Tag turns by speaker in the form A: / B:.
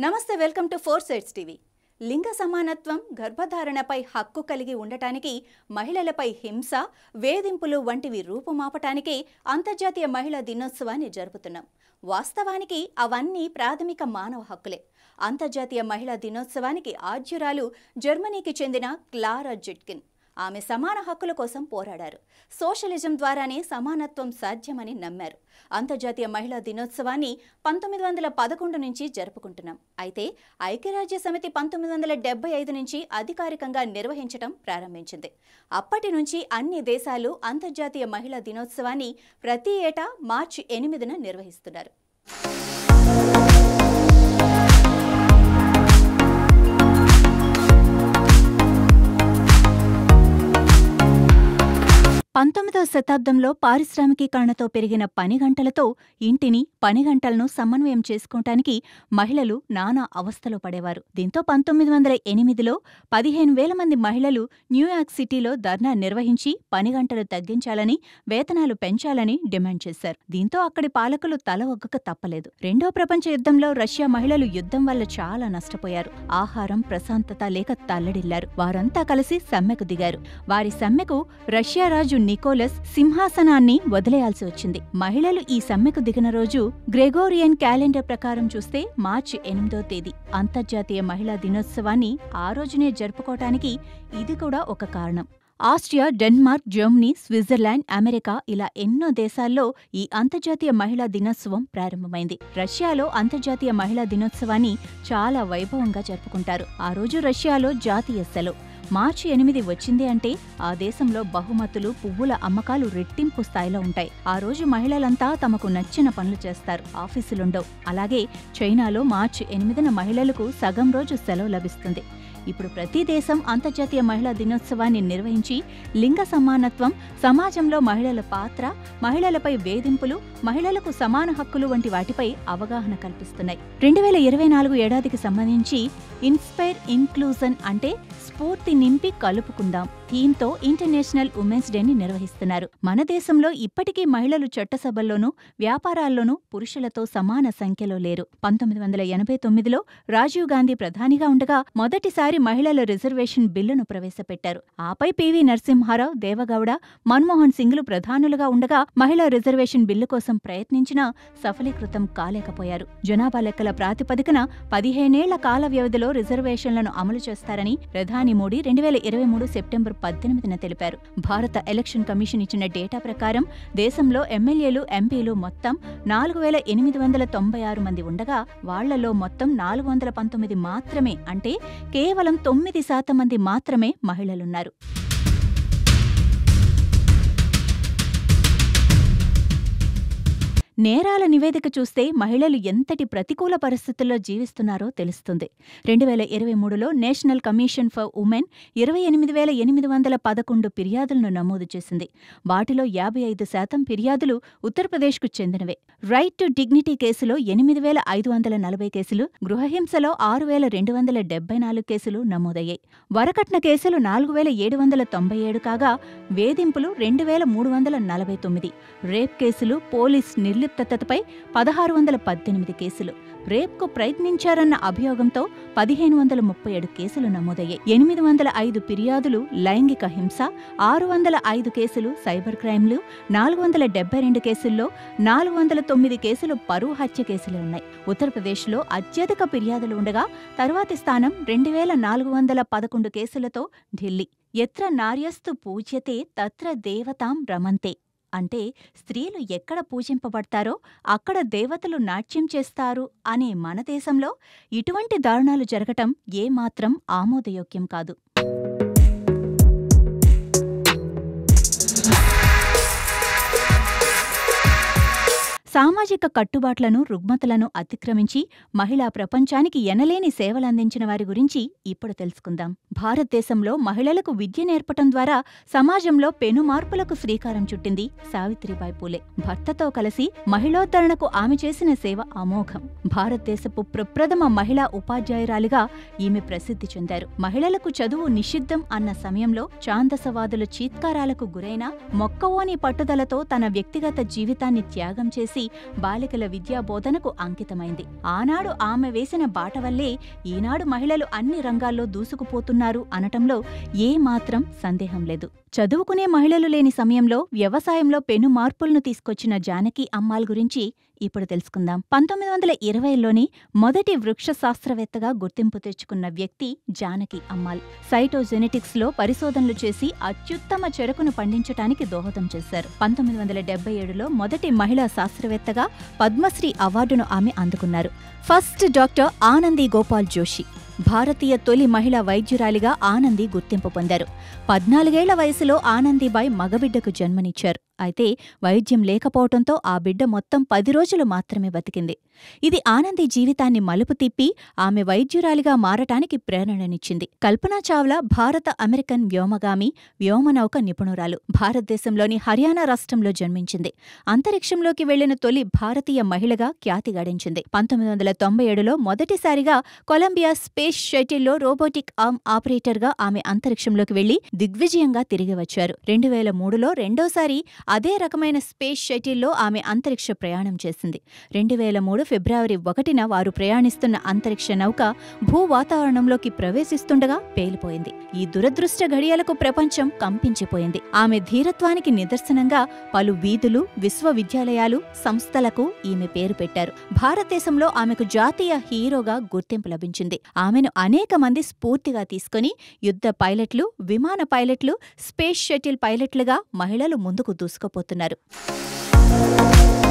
A: నమస్తే welcome to four sides TV లింగ సమానత్వం గర్భధారణపై హక్కు కలిగి ఉండటానికి మహిళలపై హింస వేధింపులు వంటివి రూపుమాపటానికే అంతర్జాతీయ మహిళా దినోత్సవాన్ని జరుపుతున్నాం వాస్తవానికి అవన్నీ ప్రాథమిక మానవ హక్కులే అంతర్జాతీయ మహిళా దినోత్సవానికి ఆద్యురాలు జర్మనీకి చెందిన క్లారా జిట్కిన్ ఆమె సమాన హక్కుల కోసం పోరాడారు సోషలిజం ద్వారానే సమానత్వం సాధ్యమని నమ్మారు అంతర్జాతీయ మహిళా దినోత్సవాన్ని పంతొమ్మిది వందల పదకొండు నుంచి జరుపుకుంటున్నాం అయితే ఐక్యరాజ్య సమితి పంతొమ్మిది వందల డెబ్బై ఐదు నుంచి అధికారికంగా నిర్వహించడం ప్రారంభించింది అప్పటి నుంచి అన్ని దేశాలు అంతర్జాతీయ మహిళా దినోత్సవాన్ని ప్రతి ఏటా మార్చి ఎనిమిదిన నిర్వహిస్తున్నారు పంతొమ్మిదవ శతాబ్దంలో పారిశ్రామికీకరణతో పెరిగిన పని గంటలతో ఇంటిని పని గంటలను సమన్వయం చేసుకోవటానికి మహిళలు నానా అవస్థలో పడేవారు దీంతో పంతొమ్మిది వందల ఎనిమిదిలో పదిహేను వేల మంది మహిళలు న్యూయార్క్ సిటీలో ధర్నా నిర్వహించి పని గంటలు తగ్గించాలని వేతనాలు పెంచాలని డిమాండ్ చేశారు దీంతో అక్కడి పాలకులు తల ఒగ్గక తప్పలేదు రెండో ప్రపంచ యుద్ధంలో రష్యా మహిళలు యుద్ధం వల్ల చాలా నష్టపోయారు ఆహారం ప్రశాంతత లేక తల్లడిల్లారు వారంతా కలిసి సమ్మెకు దిగారు వారి సమ్మెకు రష్యా రాజు నికోలస్ సింహాసనాన్ని వదిలేయాల్సి వచ్చింది మహిళలు ఈ సమ్మెకు దిగిన రోజు గ్రెగోరియన్ క్యాలెండర్ ప్రకారం చూస్తే మార్చి ఎనిమిదో తేదీ అంతర్జాతీయ మహిళా దినోత్సవాన్ని ఆ రోజునే జరుపుకోవటానికి ఇది కూడా ఒక కారణం Austria Denmark Germany Switzerland America ఇలా ఎన్నో దేశాల్లో ఈ అంతర్జాతీయ మహిళా దినోత్సవం ప్రారంభమైంది రష్యాలో అంతర్జాతీయ మహిళా దినోత్సవాన్ని చాలా వైభవంగా జరుపుకుంటారు ఆ రోజు రష్యాలో జాతీయ సెలవు మార్చి ఎనిమిది వచ్చింది అంటే ఆ దేశంలో బహుమతులు పువ్వుల అమ్మకాలు రెట్టింపు స్థాయిలో ఉంటాయి ఆ రోజు మహిళలంతా తమకు నచ్చిన పనులు చేస్తారు ఆఫీసులుండవు అలాగే చైనాలో మార్చి ఎనిమిదిన మహిళలకు సగం రోజు సెలవు లభిస్తుంది ఇప్పుడు ప్రతి దేశం అంతర్జాతీయ మహిళా దినోత్సవాన్ని నిర్వహించి లింగ సమానత్వం సమాజంలో మహిళల పాత్ర మహిళలపై వేధింపులు మహిళలకు సమాన హక్కులు వంటి వాటిపై అవగాహన కల్పిస్తున్నాయి రెండు వేల ఇరవై నాలుగు ఏడాదికి సంబంధించి ఇన్స్పైర్ ఇన్క్లూజన్ అంటే స్ఫూర్తి నింపి కలుపుకుందాం థీమ్తో ఇంటర్నేషనల్ ఉమెన్స్ డేని నిర్వహిస్తున్నారు మన దేశంలో ఇప్పటికీ మహిళలు చట్టసభల్లోనూ వ్యాపారాల్లోనూ పురుషులతో సమాన సంఖ్యలో లేరు పంతొమ్మిది వందల ఎనభై తొమ్మిదిలో రాజీవ్ గాంధీ ప్రధానిగా ఉండగా మొదటిసారి మహిళల రిజర్వేషన్ బిల్లును ప్రవేశపెట్టారు ఆపై పివి నరసింహారావు దేవగౌడ మన్మోహన్ సింగ్లు ప్రధానులుగా ఉండగా మహిళా రిజర్వేషన్ బిల్లు కోసం ప్రయత్నించినా సఫలీకృతం కాలేకపోయారు జనాభా లెక్కల ప్రాతిపదికన పదిహేనేళ్ల కాల వ్యవధిలో రిజర్వేషన్లను అమలు చేస్తారని ప్రధాని మోడీ రెండు వేల ఇరవై మూడు సెప్టెంబర్ పద్దెనిమిదిన తెలిపారు భారత ఎలక్షన్ కమిషన్ ఇచ్చిన డేటా ప్రకారం దేశంలో ఎమ్మెల్యేలు ఎంపీలు మొత్తం నాలుగు వేల ఎనిమిది వందల తొంభై ఆరు మంది ఉండగా వాళ్లలో మొత్తం నాలుగు వందల పంతొమ్మిది మాత్రమే అంటే కేవలం తొమ్మిది శాతం మంది మాత్రమే మహిళలున్నారు నేరాల నివేదిక చూస్తే మహిళలు ఎంతటి ప్రతికూల పరిస్థితుల్లో జీవిస్తున్నారో తెలుస్తుంది రెండు వేల ఇరవై మూడులో నేషనల్ కమిషన్ ఫర్ ఉమెన్ ఇరవై ఎనిమిది వేల ఎనిమిది వందల పదకొండు ఫిర్యాదులను నమోదు చేసింది వాటిలో యాభై ఐదు శాతం ఫిర్యాదులు ఉత్తరప్రదేశ్కు చెందినవే రైట్ టు డిగ్నిటీ కేసులో ఎనిమిది వేల ఐదు వందల నలభై కేసులు గృహహింసలో ఆరు వేల రెండు వందల డెబ్బై నాలుగు కేసులు నమోదయ్యాయి వరకట్న కేసులు నాలుగు వేల ఏడు వందల తొంభై ఏడు కాగా వేధింపులు రెండు వేల మూడు వందల నలభై తొమ్మిది రేప్ కేసులు పోలీస్ నిర్లిప్తతపై పదహారు వందల పద్దెనిమిది కేసులు రేప్కు ప్రయత్నించారన్న అభియోగంతో పదిహేను వందల ముప్పై ఏడు కేసులు నమోదయ్యాయి ఎనిమిది వందల ఐదు ఫిర్యాదులు లైంగిక హింస ఆరు వందల ఐదు కేసులు సైబర్ క్రైమ్లు నాలుగు వందల డెబ్బై రెండు కేసుల్లో నాలుగు వందల తొమ్మిది కేసులు పరువు హత్య కేసులు ఉన్నాయి ఉత్తరప్రదేశ్లో అత్యధిక ఫిర్యాదులు ఉండగా తరువాతి స్థానం రెండు వేల నాలుగు వందల పదకొండు కేసులతో ఢిల్లీ ఎత్ర నార్యస్తు పూజ్యతే తత్ర దేవతాం రమంతే అంటే స్త్రీలు ఎక్కడ పూజింపబడతారో అక్కడ దేవతలు నాట్యం చేస్తారు అనే మన దేశంలో ఇటువంటి దారుణాలు జరగటం ఏమాత్రం ఆమోదయోగ్యం కాదు సామాజిక కట్టుబాట్లను రుగ్మతలను అతిక్రమించి మహిళా ప్రపంచానికి ఎనలేని సేవలందించిన వారి గురించి ఇప్పుడు తెలుసుకుందాం భారతదేశంలో మహిళలకు విద్య నేర్పటం ద్వారా సమాజంలో పెను మార్పులకు శ్రీకారం చుట్టింది సావిత్రిబాయి పూలే భర్తతో కలిసి మహిళోద్ధరణకు ఆమె చేసిన సేవ అమోఘం భారతదేశపు ప్రప్రథమ మహిళా ఉపాధ్యాయురాలిగా ఈమె ప్రసిద్ధి చెందారు మహిళలకు చదువు నిషిద్ధం అన్న సమయంలో ఛాందసవాదుల చీత్కారాలకు గురైన మొక్కవోని పట్టుదలతో తన వ్యక్తిగత జీవితాన్ని త్యాగం చేసి చేసి బాలికల విద్యా బోధనకు అంకితమైంది ఆనాడు ఆమె వేసిన బాట వల్లే ఈనాడు మహిళలు అన్ని రంగాల్లో దూసుకుపోతున్నారు అనటంలో ఏమాత్రం సందేహం లేదు చదువుకునే మహిళలు లేని సమయంలో వ్యవసాయంలో పెను మార్పులను తీసుకొచ్చిన జానకి అమ్మాల్ గురించి ఇప్పుడు తెలుసుకుందాం పంతొమ్మిది వందల ఇరవైలోని మొదటి వృక్ష శాస్త్రవేత్తగా గుర్తింపు తెచ్చుకున్న వ్యక్తి జానకి అమ్మాల్ సైటోజెనెటిక్స్ లో పరిశోధనలు చేసి అత్యుత్తమ చెరుకును పండించటానికి దోహదం చేశారు పంతొమ్మిది వందల డెబ్బై ఏడులో మొదటి మహిళా శాస్త్రవేత్తగా పద్మశ్రీ అవార్డును ఆమె అందుకున్నారు ఫస్ట్ డాక్టర్ ఆనంది గోపాల్ జోషి భారతీయ తొలి మహిళా వైద్యురాలిగా ఆనంది గుర్తింపు పొందారు పద్నాలుగేళ్ల వయసులో ఆనందీబాయ్ మగబిడ్డకు జన్మనిచ్చారు అయితే వైద్యం లేకపోవటంతో ఆ బిడ్డ మొత్తం పది రోజులు మాత్రమే బతికింది ఇది ఆనంది జీవితాన్ని మలుపు తిప్పి ఆమె వైద్యురాలిగా మారటానికి ప్రేరణనిచ్చింది కల్పనా చావ్లా భారత అమెరికన్ వ్యోమగామి వ్యోమనౌక నిపుణురాలు భారతదేశంలోని హర్యానా రాష్ట్రంలో జన్మించింది అంతరిక్షంలోకి వెళ్లిన తొలి భారతీయ మహిళగా ఖ్యాతి గడించింది పంతొమ్మిది వందల తొంభై ఏడులో మొదటిసారిగా కొలంబియా స్పేస్ షటిల్లో రోబోటిక్ ఆర్మ్ ఆపరేటర్గా ఆమె అంతరిక్షంలోకి వెళ్లి దిగ్విజయంగా తిరిగి వచ్చారు రెండు వేల మూడులో రెండోసారి అదే రకమైన స్పేస్ షటిల్లో ఆమె అంతరిక్ష ప్రయాణం చేసింది రెండు వేల మూడు ఫిబ్రవరి ఒకటిన వారు ప్రయాణిస్తున్న అంతరిక్ష నౌక భూ వాతావరణంలోకి ప్రవేశిస్తుండగా పేలిపోయింది ఈ దురదృష్ట ఘడియలకు ప్రపంచం కంపించిపోయింది ఆమె ధీరత్వానికి నిదర్శనంగా పలు వీధులు విశ్వవిద్యాలయాలు సంస్థలకు ఈమె పేరు పెట్టారు భారతదేశంలో ఆమెకు జాతీయ హీరోగా గుర్తింపు లభించింది ఆమెను అనేక మంది స్ఫూర్తిగా తీసుకుని యుద్ధ పైలట్లు విమాన పైలట్లు స్పేస్ షటిల్ పైలట్లుగా మహిళలు ముందుకు దూసుకుపోతున్నారు